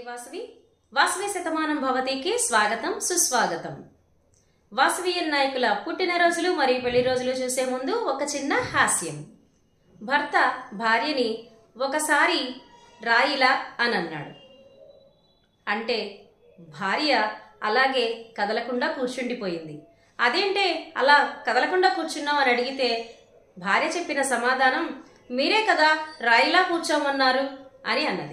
వాసవి వాసవి శతమానం భవతికి స్వాగతం సుస్వాగతం వాసవియన్ నాయకుల పుట్టినరోజులు మరియు పెళ్లి రోజులు చూసే ముందు ఒక చిన్న హాస్యం భర్త భార్యని ఒకసారి రాయిలా అని అన్నాడు అంటే భార్య అలాగే కదలకుండా కూర్చుండిపోయింది అదేంటే అలా కదలకుండా కూర్చున్నావు అని అడిగితే భార్య చెప్పిన సమాధానం మీరే కదా రాయిలా కూర్చోమన్నారు అని అన్నది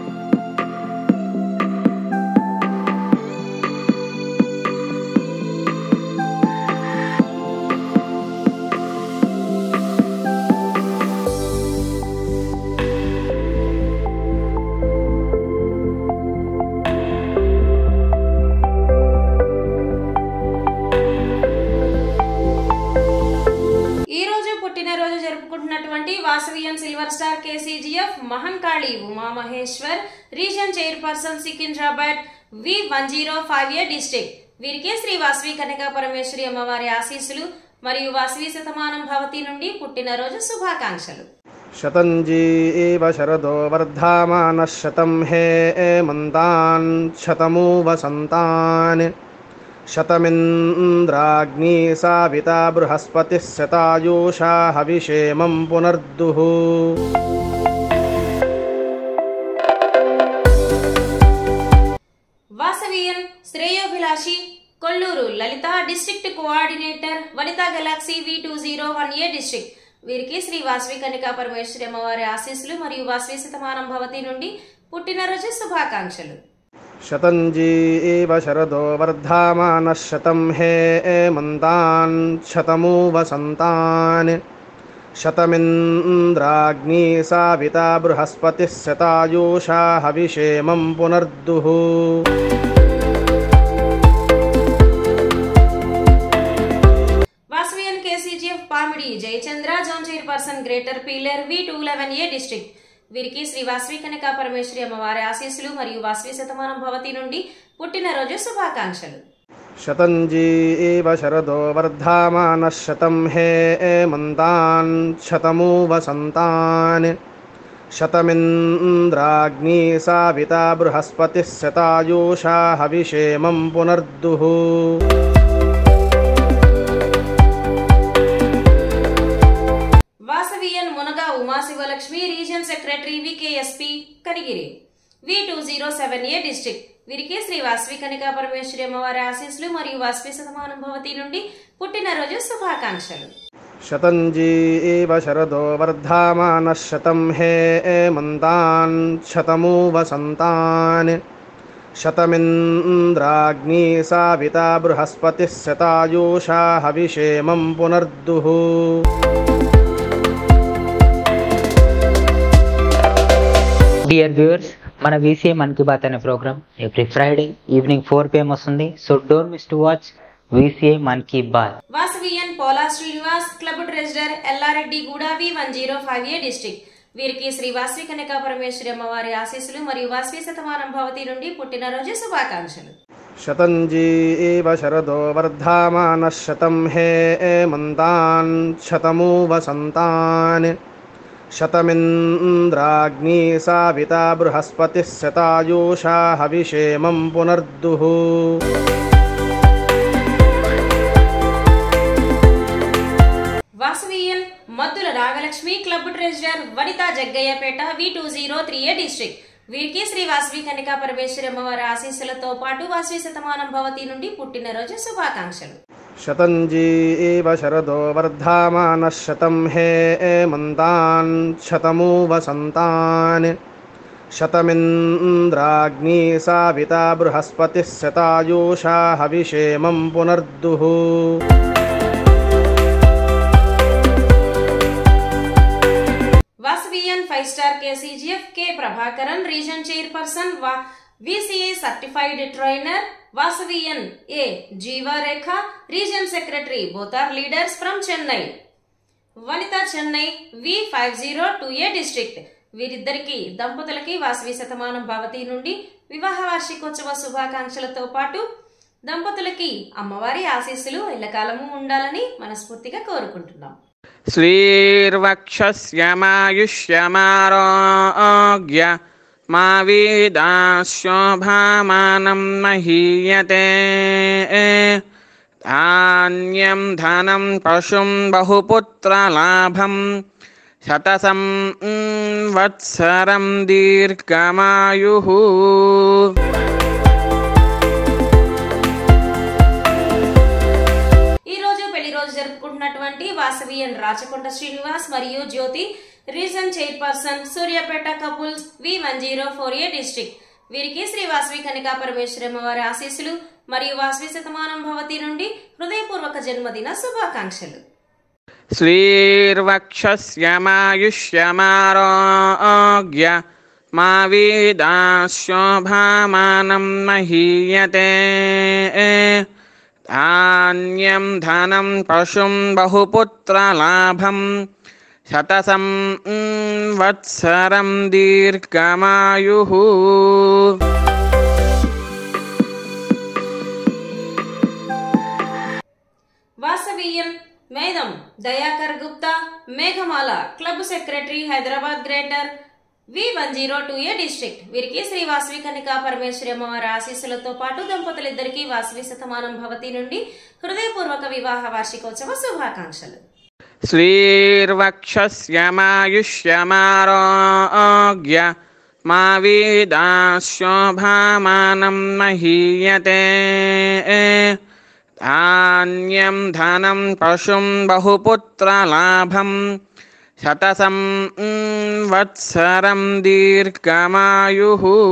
ఈ రోజు పుట్టినరోజు జరుపుకుంటున్నటువంటి Vasavian silver star KCGF Mahankali Uma Maheshwar region chairperson Secunderabad V one zero five A district వీరికి శ్రీ వాసవి కనక పరమేశ్వరి అమ్మవారి ఆశీస్సులు మరియు వాసవి శతమానం భవతి నుండి పుట్టినరోజు శుభాకాంక్షలు शतञ्जीव शरदो वर्धामानः शतं हे मन्तान् शतमु वसन्तान् शतमिन्द्राग्नी साविता बृहस्पतिः शतायुषा हविषेमं पुनर्दुः వాసవియన్ శ్రేయోభిలాషి Kolluru Lalitha district coordinator Vanitha galaxy V two zero one A district వీరికి శ్రీ వాసవి కనికా పరమేశ్వరి అమ్మవారి ఆశీస్సులు మరియు వాసవి శతమానం భవతి నుండి పుట్టినరోజు శుభాకాంక్షలు शतञ्जीव शरदो वर्धामानः शतं हे मन्तान् शतमु वसन्तान् शतमिन्द्राग्नी साविता बृहस्पतिः शतायुषा हविषेमं पुनर्दुः Vasavian KCGF Pamidi Jayachandra zone chairperson greater పీలర్ V two eleven A district వీరికి శ్రీ వాసవి కనక పరమేశ్వరి అమ్మవారి ఆశీస్సులు మరియు వాసవి శతమానం భవతి నుండి పుట్టినరోజు శుభాకాంక్షలు शतञ्जीव शरदो वर्धामानः शतं हे मन्तान् शतमु वसन्तान् शतमिन्द्राग्नी साविता बृहस्पतिः शतायुषा हविषेमं पुनर्दुः Vasavian Munaga Umashivalakshmi region secretary VKSP Kanigiri V two zero seven A district వీరికి శ్రీ వాసవి కనికా పరమేశ్వరి అమ్మవారి ఆశీస్సులు మరియు వాసవి శతమానం భవతి నుండి పుట్టినరోజు శుభాకాంక్షలు शतञ्जीव शरदो वर्धामानः शतं हे मन्तान् शतमु वसन्तान् शतमिन्द्राग्नी साविता बृहस्पतिः शतायुषा हविषेमं पुनर्दुः డియర్ వ్యూవర్స్ మన వీసీఏ మన్ కీ బాత్ అనే programme every Friday evening four PM వస్తుంది so don't miss to watch VCA Mann Ki Baat Vasavian Pola Srinivas club treasurer Yellareddy Guda V one zero five A district వీరికి శ్రీ వాసవి కనకా పరమేశ్వరి అమ్మవారి ఆశీస్సులు మరియు వాసవి శతమానం భవతి నుండి పుట్టినరోజు శుభాకాంక్షలు शतञ्जीव शरदो वर्धामानः शतं हे मन्तान् शतमु वसन्तान् शतमिन्द्राग्नी साविता बृहस्पतिः शतायुषा हविषेमं पुनर्दुः Vasavian Maddula Nagalakshmi club treasurer Vanitha Jaggayyapeta V two zero three A district వీరికి శ్రీ వాసవి కనికా పరమేశ్వరి అమ్మవారి ఆశీస్సులతో పాటు వాసవి శతమానం భవతి నుండి పుట్టినరోజు శుభాకాంక్షలు शतञ्जीव शरदो वर्धामानः शतं हे मन्तान् शतमु वसन्तान् शतमिन्द्राग्नी साविता बृहस्पतिः शतायुषा हविषेमं पुनर्दुः Vasavian five star KCGF K Prabhakaran region chairperson VCA certified trainer Vasavian A Jeevarekha region secretary both are leaders from Chennai Vanitha Chennai V five zero two A district వీరిద్దరికి దంపతులకి వాసవి శతమానం భవతి నుండి వివాహ వార్షికోత్సవ శుభాకాంక్షలతో పాటు దంపతులకి అమ్మవారి ఆశీస్సులు ఎల్లకాలము ఉండాలని మనస్ఫూర్తిగా కోరుకుంటున్నాం श्रीर्वक्षस्यमायुष्यमारोग्य మా వీదాశోభామానం మహీయతే ధాన్యం ధనం పశుం బహుపుత్రలాభం శతసం మ్, వత్సరం దీర్ఘమాయు ఈ రోజు పెళ్లి రోజు జరుపుకుంటున్నటువంటి వాసవి అండ్ రాచకొండ శ్రీనివాస్ మరియు Jyothi region chairperson Suryapet couples V one zero four A district వీరికి శ్రీ వాసవి కనికా పరమేశ్వరమ్మ వారి ఆశీస్సులు మరియు వాసవి శతమానం భవతి నుండి హృదయపూర్వక జన్మదిన శుభాకాంక్షలు శ్రీర్వక్షస్యమాయుష్యమారోగ్య మా వీదాశోభామానం మహీయతే ధాన్యం ధనం పశుం బహుపుత్రలాభం శతసం మ్, వత్సరం దీర్ఘమాయు వాసవీయం మేధం Dayakar Gupta Meghamala club secretary Hyderabad greater V one zero two A district వీరికి శ్రీ వాసవి కనికా పరమేశ్వరి అమ్మవారి ఆశీస్సులతో పాటు దంపతులిద్దరికీ వాసవి శతమానం భవతి నుండి హృదయపూర్వక వివాహ వార్షికోత్సవ శుభాకాంక్షలు శ్రీర్వక్షస్యమాయుష్యమారోగ్య మా వీదాశోభామానం మహీయతే ధాన్యం ధనం పశుం బహుపుత్రలాభం శతసం మ్, వత్సరం దీర్ఘమాయు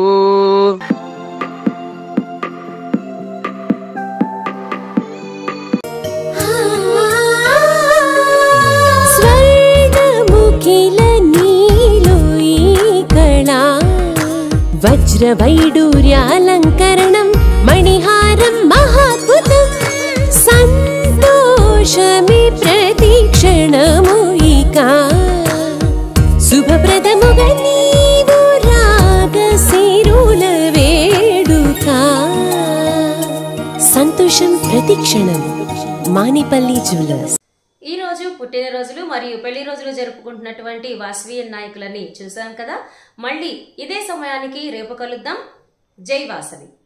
స్వర్గముఖిల నీలో ఈ కళా వజ్రవైడూర్యాలంకరణం మణిహారం మహాద్భుతం సంతోషమే ప్రతిక్షణము ఇక శుభప్రదముగా నీవు రాగశిరుల వేడుక సంతోషం ప్రతిక్షణం మానిపల్లి జ్యువెలర్స్ ఈ రోజు పుట్టినరోజులు మరియు పెళ్లి రోజులు జరుపుకుంటున్నటువంటి వాసవీయన్ నాయకులని చూసాం కదా మళ్ళీ ఇదే సమయానికి రేపు కలుద్దాం జై వాసవి